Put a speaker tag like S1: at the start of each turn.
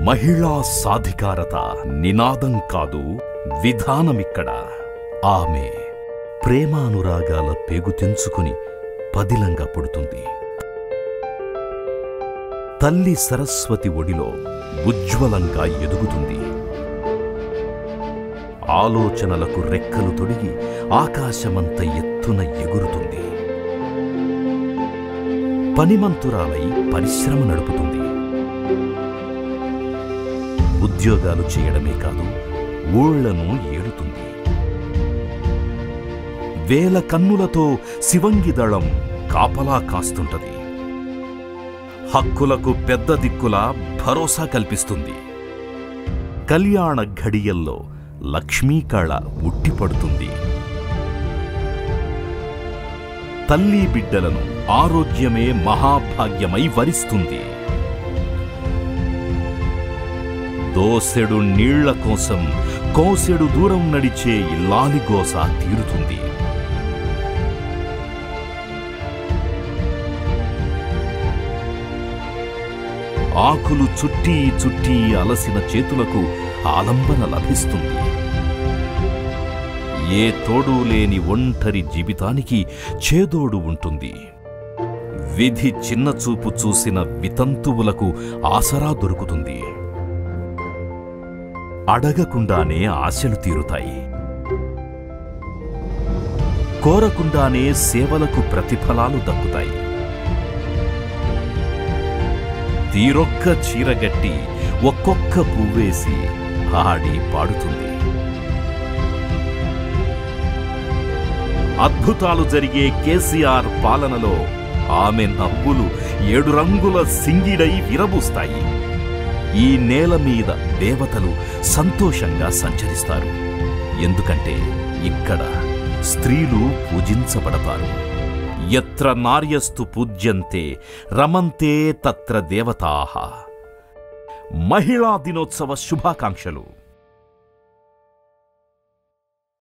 S1: మహిళా సాధికారత నినాదం కాదు విధానమిక్కడ ఆమె ప్రేమానురాగాల పేగు తెంచుకుని పదిలంగా పుడుతుంది తల్లి సరస్వతి ఒడిలో ఉజ్వలంగా ఎదుగుతుంది ఆలోచనలకు రెక్కలు తొడిగి ఆకాశమంత ఎత్తున ఎగురుతుంది పనిమంతురాలై పరిశ్రమ నడుపుతుంది ఉద్యోగాలు చేయడమే కాదు ఊళ్లను ఏడుతుంది వేల కన్నులతో శివంగి దళం కాపలా కాస్తుంటది హక్కులకు పెద్ద దిక్కులా భరోసా కల్పిస్తుంది కళ్యాణ ఘడియల్లో లక్ష్మీ కళ ఉట్టిపడుతుంది తల్లి బిడ్డలను ఆరోగ్యమే మహాభాగ్యమై వరిస్తుంది దోసెడు నీళ్ల కోసం కోసెడు దూరం నడిచే ఇల్లాలిగోస తీరుతుంది ఆకులు చుట్టి చుట్టి అలసిన చేతులకు ఆలంబన లభిస్తుంది ఏ తోడు లేని ఒంటరి జీవితానికి చేదోడు ఉంటుంది విధి చిన్న చూపు చూసిన వితంతువులకు ఆసరా దొరుకుతుంది అడగకుండానే ఆశలు తీరుతాయి కోరకుండానే సేవలకు ప్రతిఫలాలు దక్కుతాయి తీరొక్క చీరగట్టి ఒక్కొక్క పువ్వేసి ఆడి పాడుతుంది అద్భుతాలు జరిగే కేసీఆర్ పాలనలో ఆమె నవ్వులు ఏడు రంగుల సింగిడై విరబూస్తాయి ఈ నేల మీద దేవతలు సంతోషంగా సంచరిస్తారు ఎందుకంటే ఇక్కడ స్త్రీలు పూజించబడతారు ఎత్ర నార్యస్తు పూజ్యంతే రమంతే తత్ర దేవతాః మహిళా దినోత్సవ శుభాకాంక్షలు